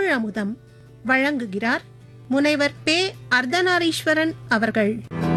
தமிழமுதம் வழங்குகிறார் முனைவர் பே அர்த்தநாரீஸ்வரன் அவர்கள்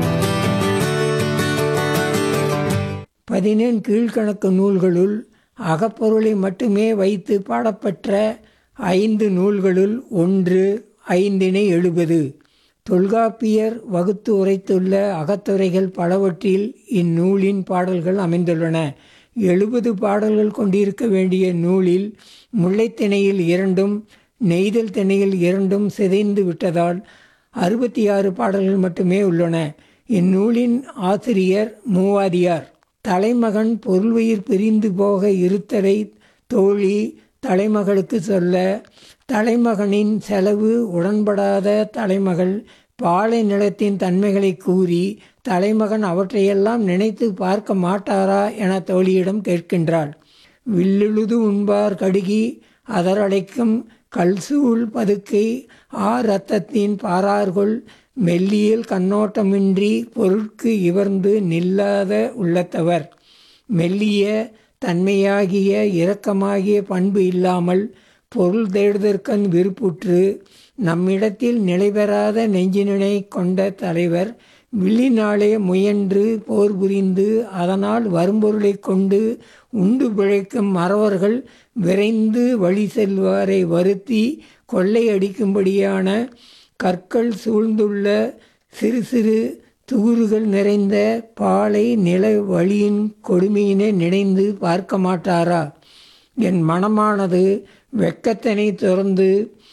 பதினெண் கீழ்க்கணக்கு நூல்களுள் அகப்பொருளை மட்டுமே வைத்து பாடப்பெற்ற ஐந்து நூல்களுள் ஒன்று ஐந்தினை எழுபது தொல்காப்பியர் வகுத்து உரைத்துள்ள அகத்துறைகள் பலவற்றில் இந்நூலின் பாடல்கள் அமைந்துள்ளன எழுபது பாடல்கள் கொண்டிருக்க வேண்டிய நூலில் முல்லைத்திணையில் இரண்டும் நெய்தல் திணையில் இரண்டும் சிதைந்து விட்டதால் அறுபத்தி ஆறு பாடல்கள் மட்டுமே உள்ளன இந்நூலின் ஆசிரியர் மூவாதியார் தலைமகன் பொருள்வயிர் பிரிந்து போக இருத்தலை தோழி தலைமகளுக்கு சொல்ல தலைமகனின் செலவு உடன்படாத தலைமகள் பாலை நிலத்தின் தன்மைகளை கூறி தலைமகன் அவற்றையெல்லாம் நினைத்து பார்க்க மாட்டாரா என தோழியிடம் கேட்கின்றாள் வில்லுழுது உண்பார் கடுகி அதரடைக்கும் கல்சூழ் பதுக்கை ஆ ரத்தத்தின் பாரார்கொள் மெல்லியல் கண்ணோட்டமின்றி பொருட்கு இவர்ந்து நில்லாத உள்ளத்தவர் மெல்லிய தன்மையாகிய இரக்கமாகிய பண்பு இல்லாமல் பொருள் தேடுதற்கண் விருப்புற்று நம்மிடத்தில் நிலைபெறாத நெஞ்சினை கொண்ட தலைவர் வில்லினாலே முயன்று போர் புரிந்து அதனால் வரும்பொருளை கொண்டு உண்டு பிழைக்கும் மறவர்கள் விரைந்து வழி செல்வாரை வருத்தி கொள்ளையடிக்கும்படியான கற்கள் சூழ்ந்துள்ள சிறு சிறு தூறுகள் நிறைந்த பாலை நில வழியின் கொடுமையினை நினைந்து பார்க்க மாட்டாரா என் மனமானது வெக்கத்தினை துறந்து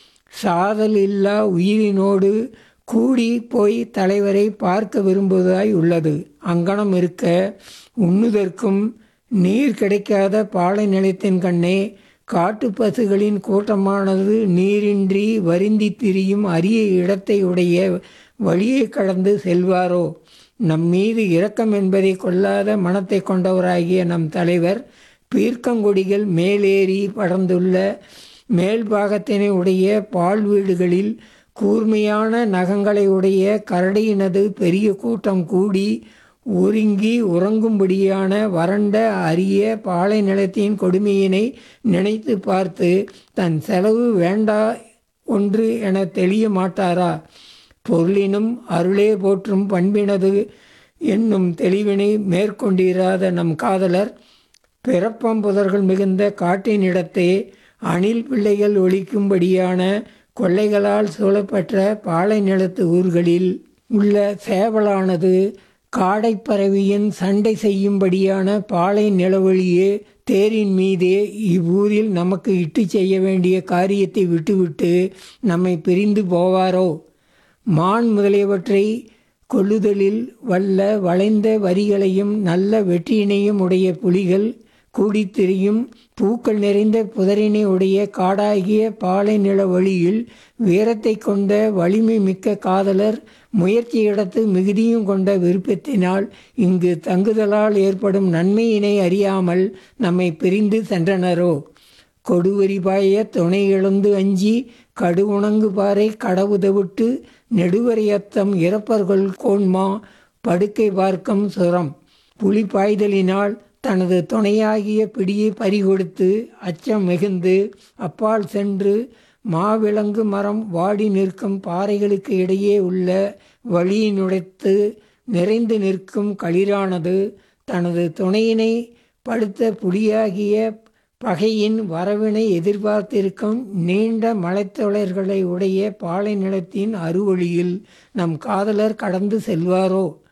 சாதல் இல்லா உயிரினோடு கூடி போய் தலைவரை பார்க்க விரும்புவதாய் உள்ளது அங்கனம் இருக்க உண்ணுதற்கும் நீர் கிடைக்காத பாலை நிலத்தின் கண்ணே காட்டு பசுகளின் கூட்டமானது நீரின்றி வருந்தி திரியும் அரிய இடத்தை உடைய வழியை கடந்து செல்வாரோ நம் மீது இரக்கம் என்பதை கொள்ளாத மனத்தை கொண்டவராகிய நம் தலைவர் பீர்க்கங்கொடிகள் மேலேறி படர்ந்துள்ள மேல் பாகத்தினை உடைய பால் வீடுகளில் கூர்மையான நகங்களை உடைய கரடியினது பெரிய கூட்டம் கூடி ஒருங்கி உறங்கும்படியான வறண்ட அரிய பாலை நிலத்தின் கொடுமையினை நினைத்து பார்த்து தன் செலவு வேண்டா ஒன்று என தெளிய மாட்டாரா பொருளினும் அருளே போற்றும் பண்பினது என்னும் தெளிவினை மேற்கொண்டிராத நம் காதலர் பிறப்பம் புதர்கள் மிகுந்த காட்டினிடத்தே அணில் பிள்ளைகள் ஒழிக்கும்படியான கொள்ளைகளால் சூழப்பெற்ற பாலை நிலத்து ஊர்களில் உள்ள சேவலானது காடைப்பறவையின் சண்டை செய்யும்படியான பாலை நிலவழியே தேரின் மீதே இவ்வூரில் நமக்கு இட்டு செய்ய வேண்டிய காரியத்தை விட்டுவிட்டு நம்மை பிரிந்து போவாரோ மான் முதலியவற்றை கொள்ளுதலில் வல்ல வளைந்த வரிகளையும் நல்ல வெற்றியினையும் உடைய புலிகள் கூடித் திரியும் பூக்கள் நிறைந்த புதரினை உடைய காடாகிய பாலை நில வழியில் வீரத்தை கொண்ட வலிமை மிக்க காதலர் முயற்சியிடத்து மிகுதியும் கொண்ட விருப்பத்தினால் இங்கு தங்குதலால் ஏற்படும் நன்மையினை அறியாமல் நம்மை பிரிந்து சென்றனரோ கொடுவரி பாய துணை இழந்து அஞ்சி கடுவுணங்கு பாறை கடவுதவிட்டு நெடுவரையத்தம் இறப்பர்கள் கோன்மா படுக்கை பார்க்கும் சுரம் புலி பாய்தலினால் தனது துணையாகிய பிடியை பறிகொடுத்து அச்சம் மிகுந்து அப்பால் சென்று மாவிலங்கு மரம் வாடி நிற்கும் பாறைகளுக்கு இடையே உள்ள வழியினுடைத்து நிறைந்து நிற்கும் களிரானது தனது துணையினை படுத்த புலியாகிய பகையின் வரவினை எதிர்பார்த்திருக்கும் நீண்ட மலைத்தொடர்களை உடைய பாலை நிலத்தின் அறுவழியில் நம் காதலர் கடந்து செல்வாரோ